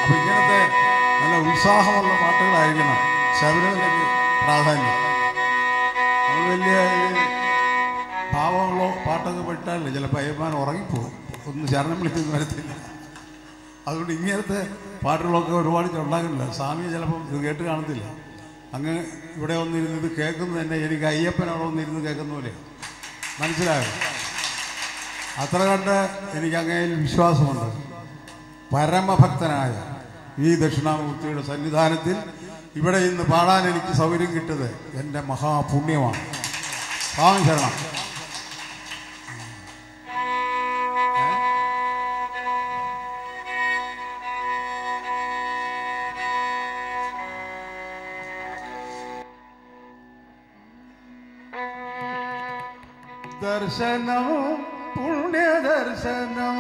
അപ്പൊ ഇങ്ങനത്തെ നല്ല ഉത്സാഹമുള്ള പാട്ടുകളായിരിക്കണം ശബരിമലയ്ക്ക് പ്രാധാന്യം നമ്മൾ വലിയ ഈ ഭാവമുള്ള പാട്ടൊക്കെ പെട്ടാലേ ചിലപ്പോൾ അയ്യപ്പാൻ ഉറങ്ങിപ്പോകും ഒന്ന് ശരണം വിളിച്ചൊന്നും വരത്തില്ല അതുകൊണ്ട് ഇങ്ങനത്തെ പാട്ടുകളൊക്കെ ഒരുപാട് ഉണ്ടാകുന്നില്ല സ്വാമി ചിലപ്പം ഇത് കേട്ട് കാണത്തില്ല അങ്ങ് ഇവിടെ വന്നിരുന്ന് ഇത് കേൾക്കുന്നത് തന്നെ എനിക്ക് അയ്യപ്പൻ അവിടെ വന്നിരുന്ന് കേൾക്കുന്ന പോലെ മനസ്സിലായോ അത്ര കണ്ട് എനിക്ക് അങ്ങയിൽ വിശ്വാസമുണ്ട് പരമഭക്തനായ ഈ ദക്ഷിണാമൂർത്തിയുടെ സന്നിധാനത്തിൽ ഇവിടെ ഇന്ന് പാടാൻ എനിക്ക് സൗകര്യം കിട്ടിയത് എൻ്റെ മഹാപുണ്യമാണ് സ്വാമി ശരണം ദർശനം പുണ്യദർശനം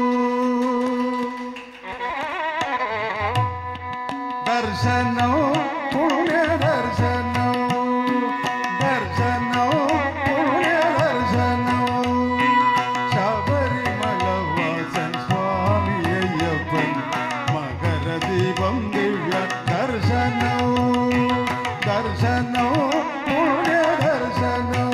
ദർശനം പുണ്യദർശനം ദർശനം പുണ്യദർശനം ശബരിമല വാസൻ സ്വാമി അയ്യപ്പൻ മകരദീപം ദിവ്യ ദർശനം ദർശനം പുണ്യദർശനം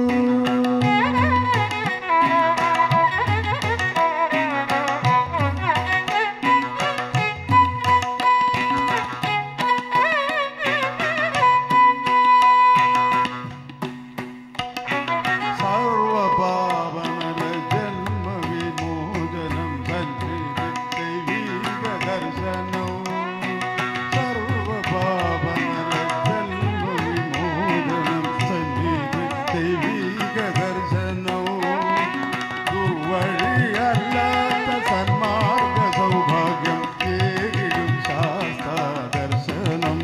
സർവപാവനല ജന്മവിമോചനം ദൈവീക ദർശനം സർവപാവനല ജന്മവിമോചനം ദൈവീക ദർശനം ദുർവഴിയല്ലാത്ത സന്മാർഗ സൗഭാഗ്യം ഏകിടും ശാസ്ത്ര ദർശനം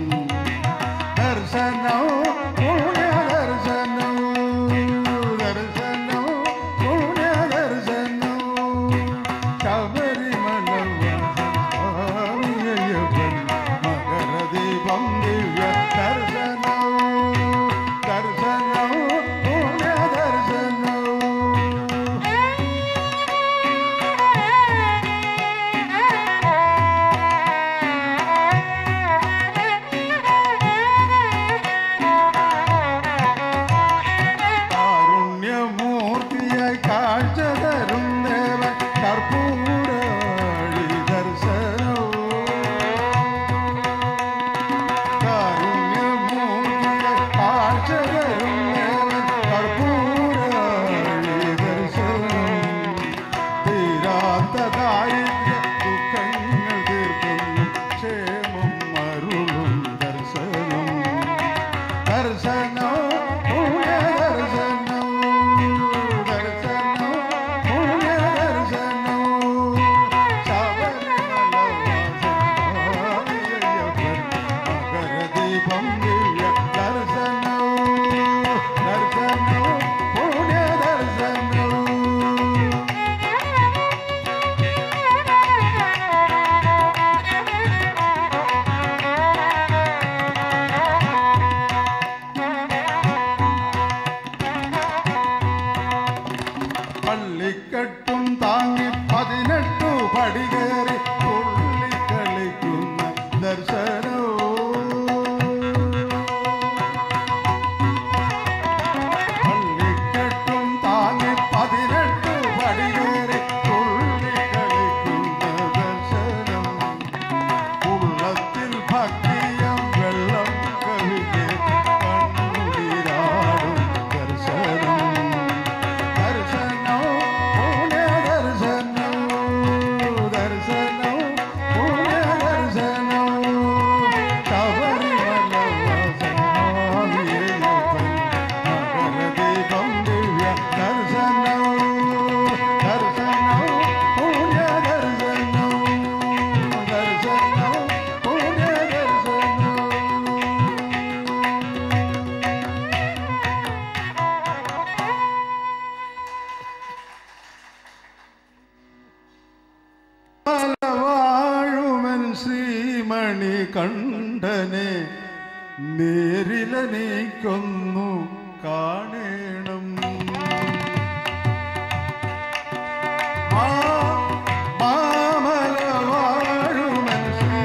ദർശനം പുണ്യദർശനം ദർശനം പുണ്യദർശനം ശബരിമല സ്വാമിയപ്പൻ മകരദീപം ദിവ്യ ദർശനം ദർശനം പുണ്യദർശനം കാരുണ്യമൂർത്തിയായി കാഴ്ച തരും ദേവൻ കർപ്പൂരാഴി ദർശനവും കാരുണ്യമൂർത്തിയായി കാഴ്ച തരും ദേവൻ കർപ്പൂരാഴി ദർശനം തീരാത്ത ദാരിദ്ര്യ ദുഃഖങ്ങൾ തീർക്കുന്നു ക്ഷേമം അരുളും ദർശനം ദർശനം പുണ്യദർശനം ദർശനം പുണ്യദർശനം ശബരിമല വാസൻ മകരദീപം ദിവ്യ ദർശനം ദർശനം പുണ്യദർശനം പള്ളിക്കെട്ടും താങ്ങി പതിനെട്ടു പടി കയറി തുള്ളിക്കളിക്കുന്ന ദർശനവും പള്ളിക്കെട്ടും താങ്ങി പതിനെട്ടു പടി കയറി തുള്ളിക്കളിക്കുന്ന ദർശനം ഉള്ളത്തിൽ ഭക്തിയം വെള്ളം കവിഞ്ഞ് കണ്ണുനീരാടും ദർശനം ദർശനം പുണ്യദർശനം ദർശനം പുണ്യദർശനം ശബരിമല വാസനാവിയപ്പൻ മകരദീപം ദിവ്യ ദർശനം ദർശനം പുണ്യദർശനം ദർശനം പുണ്യദർശനം വാഴുമൻ ശ്രീമണി കണ്ഠനെ നേരിലനീക്കൊന്നു കാണേണം മാ- മാമല വാഴുമൻ ശ്രീ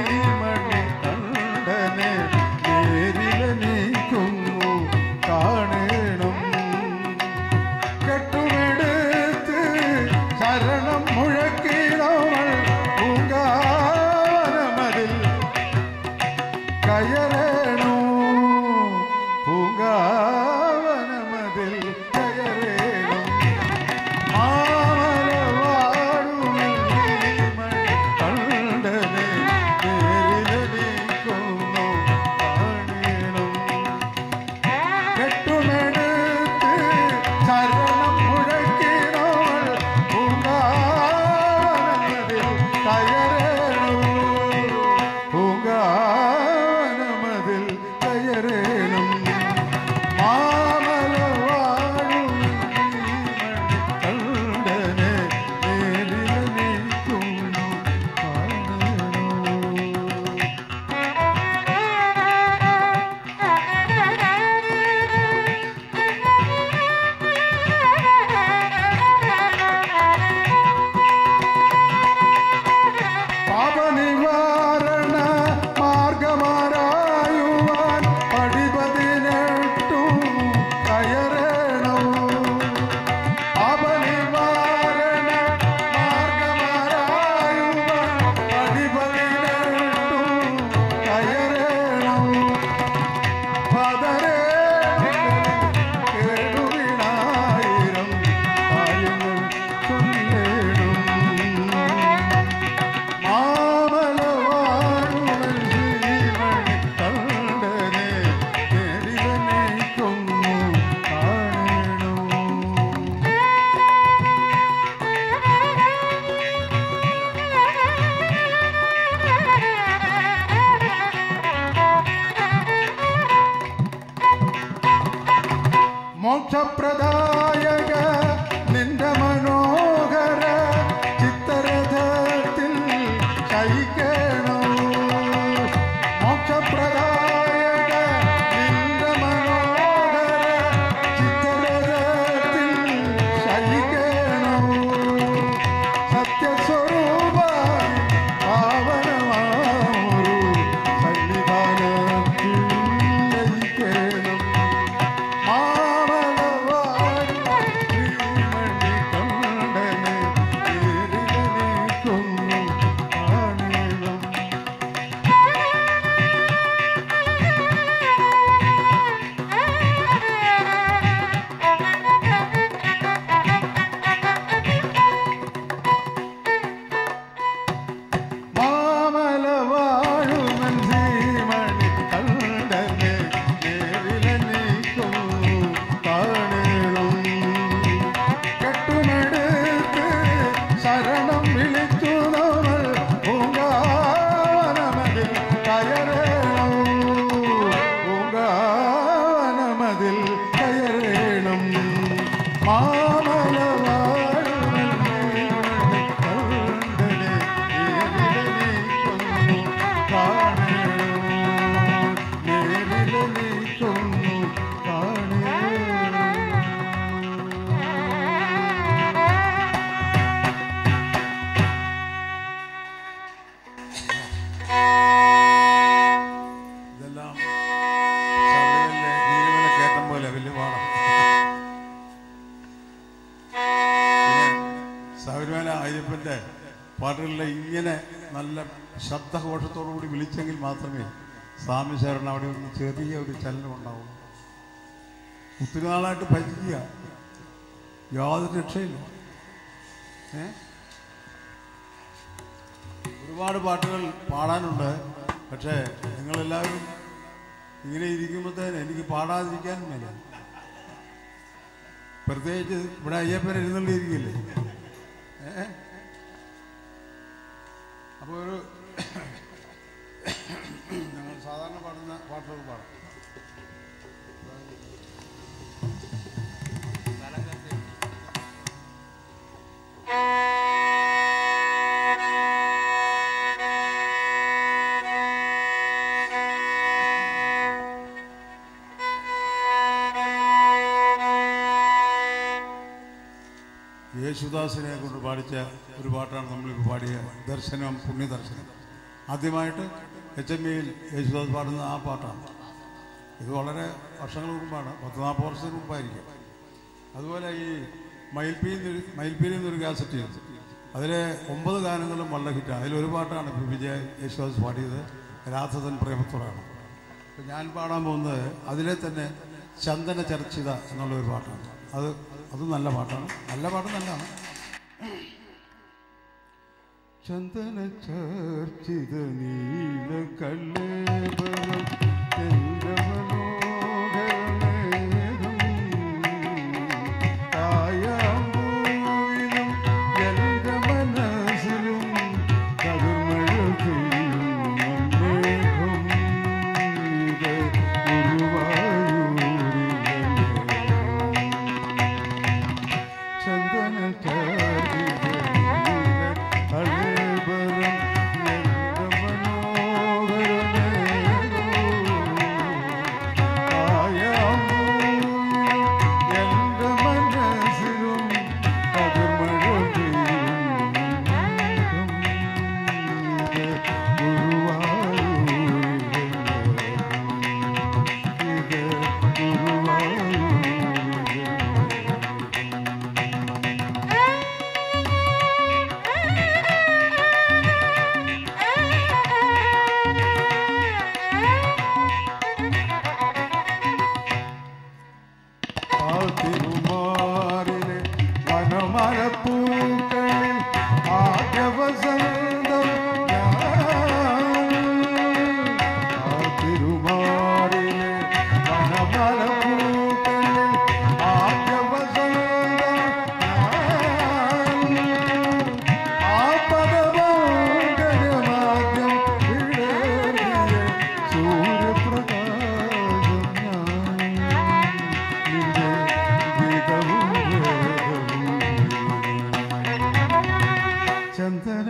ശബ്ദഘോഷത്തോടുകൂടി വിളിച്ചെങ്കിൽ മാത്രമേ സ്വാമിശരണം അവിടെ ഒന്ന് ചെറിയ ഒരു ചലനം ഉണ്ടാവുള്ളൂ ഒത്തിരി നാളായിട്ട് ഭജിക്കുക യാതൊരു രക്ഷയില്ല ഏ ഒരുപാട് പാട്ടുകൾ പാടാനുണ്ട് പക്ഷേ നിങ്ങളെല്ലാവരും ഇങ്ങനെ ഇരിക്കുമ്പോഴത്തേന് എനിക്ക് പാടാതിരിക്കാനും മേല പ്രത്യേകിച്ച് ഇവിടെ അയ്യപ്പൻ എഴുന്നള്ളിയിരിക്കില്ലേ ഏ അപ്പോൾ ഒരു ഞങ്ങൾ സാധാരണ പാടുന്ന പാട്ടുകൾ പാടാം യേശുദാസിനെ കൊണ്ട് പാടിച്ച ഒരു പാട്ടാണ് നമ്മളിപ്പോൾ പാടിയ ദർശനം പുണ്യദർശനം ആദ്യമായിട്ട് എച്ച് എം ഇയിൽ യേശുദാസ് പാടുന്ന ആ പാട്ടാണ് ഇത് വളരെ വർഷങ്ങൾക്ക് മുമ്പാണ് പത്ത് നാൽപ്പത് വർഷത്തിന് മുമ്പായിരിക്കും അതുപോലെ ഈ മയിൽപ്പീൽ മയിൽപ്പീലിൽ നിന്നൊരു കാസറ്റ് ചെയ്തു അതിലെ ഒമ്പത് ഗാനങ്ങളും വളരെ ഹിറ്റാണ് അതിലൊരു പാട്ടാണ് ഇപ്പോൾ വിജയ യേശുദാസ് പാടിയത് രാധതൻ പ്രേമത്തോടാണ് അപ്പോൾ ഞാൻ പാടാൻ പോകുന്നത് അതിലെ തന്നെ ചന്ദന ചർച്ചിത എന്നുള്ളൊരു പാട്ടാണ് അത് അത് നല്ല പാട്ടാണ് നല്ല പാട്ട് നല്ലതാണ് ചന്ദന ചർച്ചിത നീല കല്ലേബരം ചന്ദ്രമനോഹരമേഘം കായാമ്പൂവിലും എൻ്റെ മനസ്സിലും കതിർമഴ പെയ്യും മേഘം ഇത് ഗുരുവായൂരിലെ ചന്ദന ആ തിരുമാറിലെ വനമരപ്പൂക്കളിൽ ആദ്യ വസന്തം ഞാൻ. ആ തിരുമാറിലെ വനമരപ്പൂക്കളിൽ ആദ്യ വസന്തം ഞാൻ. ആ പദമോഹനമാദ്യം വിടർത്തിയ സൂര്യപ്രകാശം ഞാൻ. നിന്റെ ഗീതവും വേദവും ചന്ദന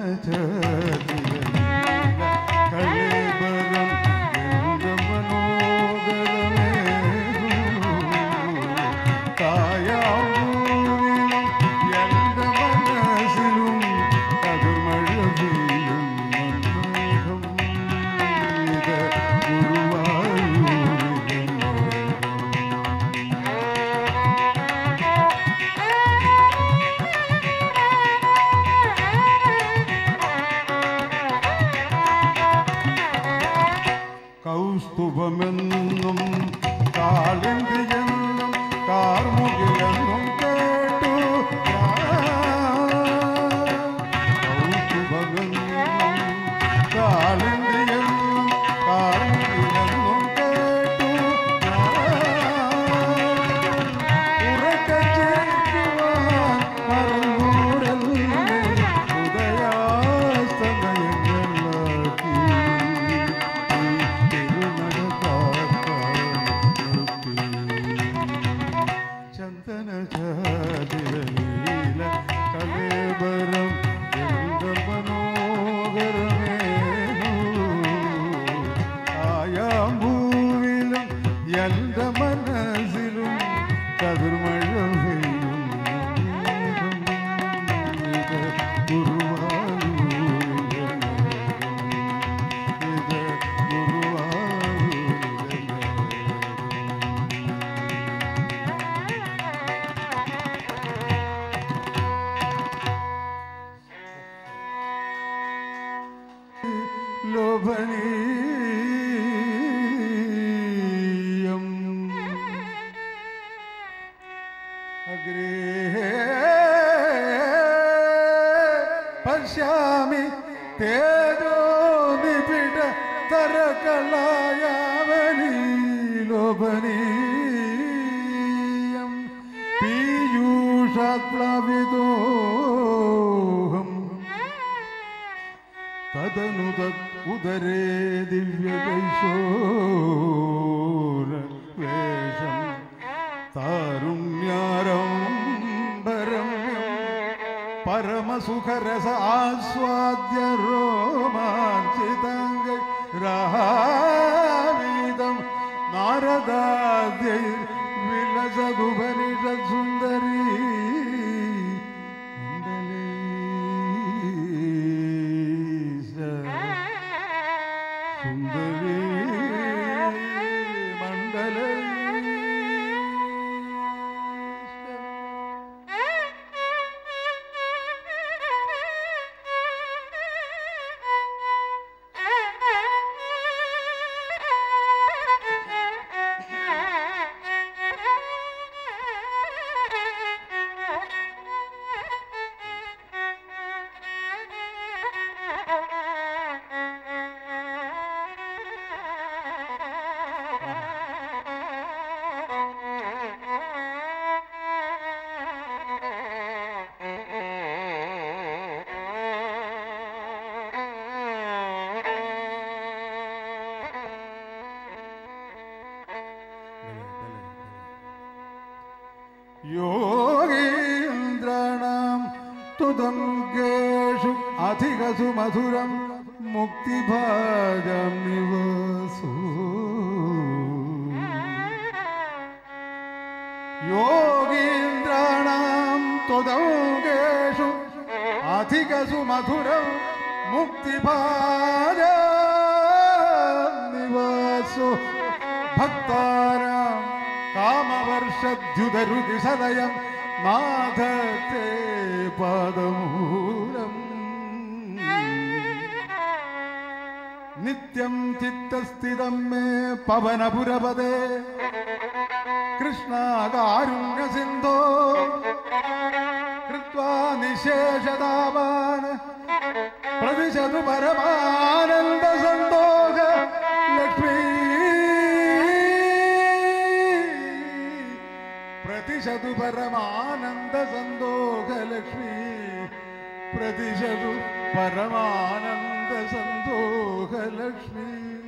കളേബരം എന്റെ മനോഹരമേ കായാമ്പൂവിലും എന്റെ മനസ്സിലും കതിർമഴ പെയ്യും മന്മേഘം ഇത് ഗുരുവായൂരിലെ കൗസ്തുഭമെന്നും കാളിന്തിയെന്നും കാർമുകിലെന്നും കേട്ടു കൗസ്തുഭമെന്നും കാളിന്തിയെന്നും കാർമുകിലെന്നും കേട്ടു ഉറക്കച്ചേക്കുവാൻ മറന്നൂടല്ലേ ഉദയാസ്തമയങ്ങളാക്കി ചന്ദന ലോഭനീയം അഗ്രേ പശ്യാമി തേജോ നിപിട തരകളായാവനീ ലോഭനീയം പീയൂഷപ്ലവിതോഹം തദനു ഉദരേ ദിവ്യകൈശോര വേഷം താരുണ്യാരംബരം പരമസുഖരസ ആസ്വാദ്യ രോമാഞ്ചിതംഗ രാവീതം നാരദാദ്യ വിലസതുപനിഷത് സുന്ദരീ മണ്ഡലീശ സുന്ദരീ മണ്ഡലീശ യോഗീന്ദ്രാണാം തുതം കേഷു അധികസു മധുരം മുക്തിഭാജം നിവസു യോഗീന്ദ്രാണാം തുതം കേഷു അധികസു മധുരം മുക്തിഭാജം നിവസു ഭക്താരാം കാമവർഷദ്യുതരുതിസലയം നാഥത്തെ പദമൂലം നിത്യം ചിത്തസ്ഥിതം മേ പവനപുരപദേ കൃഷ്ണകാരുണ്യ സിന്ധോ കൃത്വാ നിശേഷതാവാൻ പ്രതിശതു പരമാനന്ദ സന്തോഷ ലക്ഷ്മീ പ്രതിശതു പരമാനന്ദ സന്തോഷ ലക്ഷ്മി പ്രതിശതു പരമാനന്ദ സന്തോഷ ലക്ഷ്മി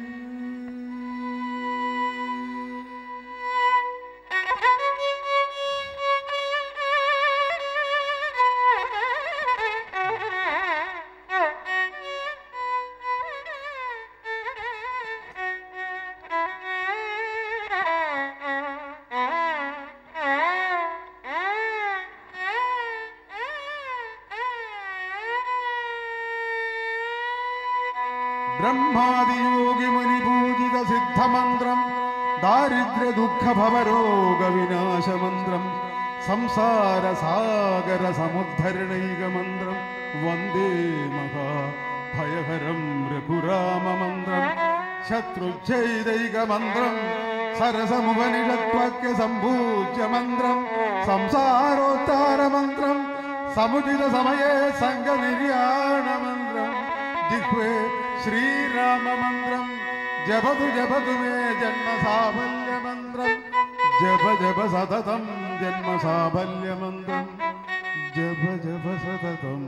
ബ്രഹ്മാദിയോഗി മുനിപൂജിത സിദ്ധമന്ത്രം ദാരിദ്ര്യ ദുഃഖ ഭവരോഗ വിനാശമന്ത്രം സംസാര സാഗര സമുദ്ധരണൈക മന്ത്രം വന്ദേ മഹാ ഭയഹരം രഘുരാമമന്ത്രം ശത്രുച്ഛൈദൈക മന്ത്രം സരസമുപനിഷത്വാക്യ സംഭൂജ്യ മന്ത്രം സംസാരോത്താര മന്ത്രം സമുചിത സമയേ സംഘനിര്യാണ മന്ത്രം ജിഹ്വേ ശ്രീരാമമന്ത്രം ജപതു ജപതു മേ ജന്മസാഫല്യമന്ത്രം ജപ ജപ സതതം ജന്മസാഫല്യമന്ത്രം ജപ ജപ സതതം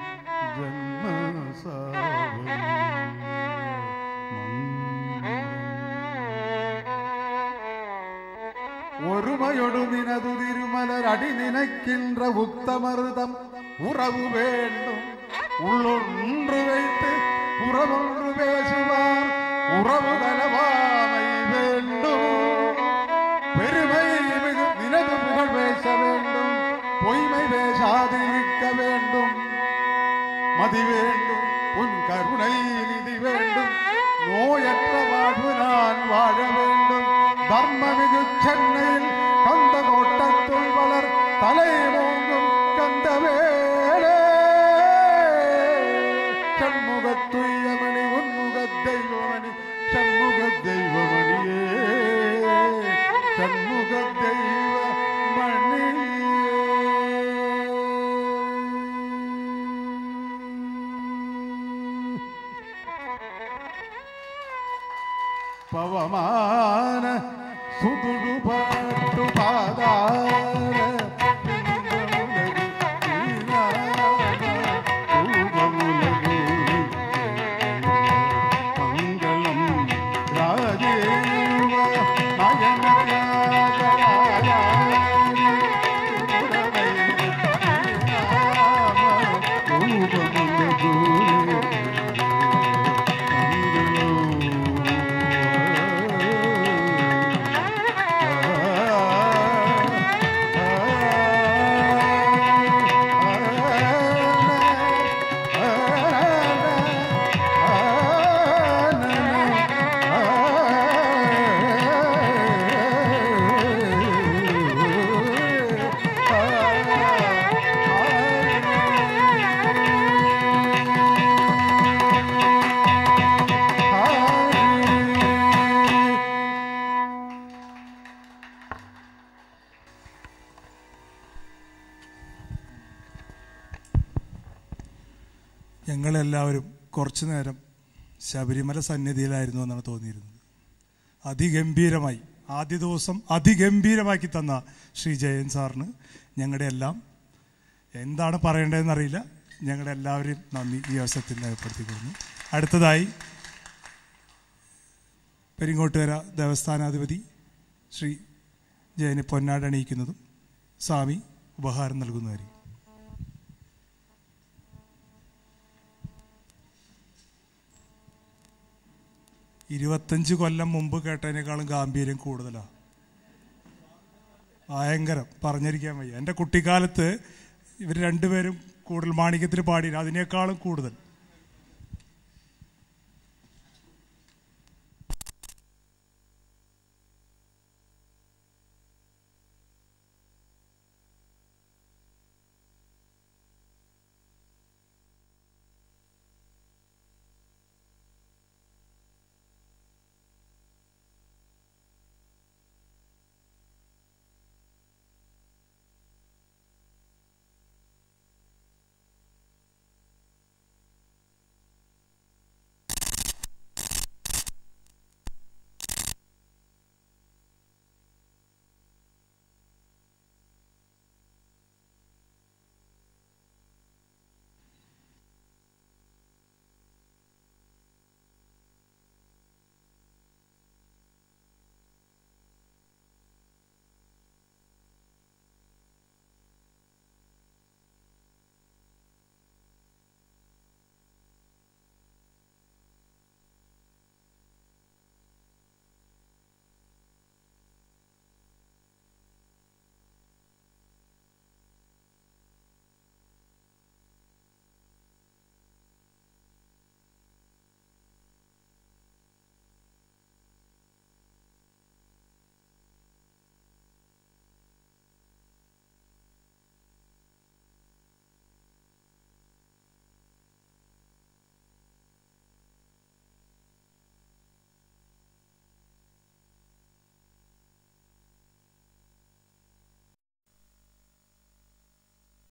ജന്മസാഫല്യമന്ത്രം ஒருமையொடு நினது திருமலர் அடி நினைக்கின்ற உத்தமருதம் உறவு வேண்டும் உள்ளொன்று வைத்து உறவொன்று பேசுவார் உறவு கலவாமை வேண்டும் பெருமை மிகு நினது புகழ் பேச வேண்டும் பொய்மை பேசாதிருக்க வேண்டும் மதி வேண்டும் உன் கருணை நிதி வேண்டும் நோயற்ற வாழ்வு நான் வாழ வேண்டும் தர்மமிகு சென்னையில் கந்த கோட்டத்துள் வளர் தலை மூங்கும் கந்தவேலே சண்முகத்துயமணி உன்முகத் தெய்வம் ദൈവമണി ഷൺമുഖ ദൈവമണിയേ ഷൺമുഖ ദൈവമണിയേ പവമാന സുതുടു പാട്ടു പാതാര മംഗളം രാജേവ ഞങ്ങളെല്ലാവരും കുറച്ചു നേരം ശബരിമല സന്നിധിയിലായിരുന്നു എന്നാണ് തോന്നിയിരുന്നത് അതിഗംഭീരമായി ആദ്യ ദിവസം അതിഗംഭീരമാക്കി തന്ന ശ്രീ ജയൻ സാറിന് ഞങ്ങളുടെ എല്ലാം എന്താണ് പറയേണ്ടതെന്ന് അറിയില്ല ഞങ്ങളുടെ എല്ലാവരെയും നന്ദി ഈ അവസരത്തിൽ രേഖപ്പെടുത്തിക്കൊള്ളുന്നു അടുത്തതായി പെരിങ്ങോട്ടുകര ദേവസ്ഥാനാധിപതി ശ്രീ ജയന് പൊന്നാട് അണിയിക്കുന്നതും സ്വാമി ഉപഹാരം നൽകുന്നതായിരിക്കും ഇരുപത്തഞ്ച് കൊല്ലം മുമ്പ് കേട്ടതിനേക്കാളും ഗാംഭീര്യം കൂടുതലാണ് ഭയങ്കരം പറഞ്ഞിരിക്കാൻ വയ്യ എൻ്റെ കുട്ടിക്കാലത്ത് ഇവർ രണ്ടുപേരും കൂടുതൽ മാണിക്യത്തിൽ പാടി അതിനേക്കാളും കൂടുതൽ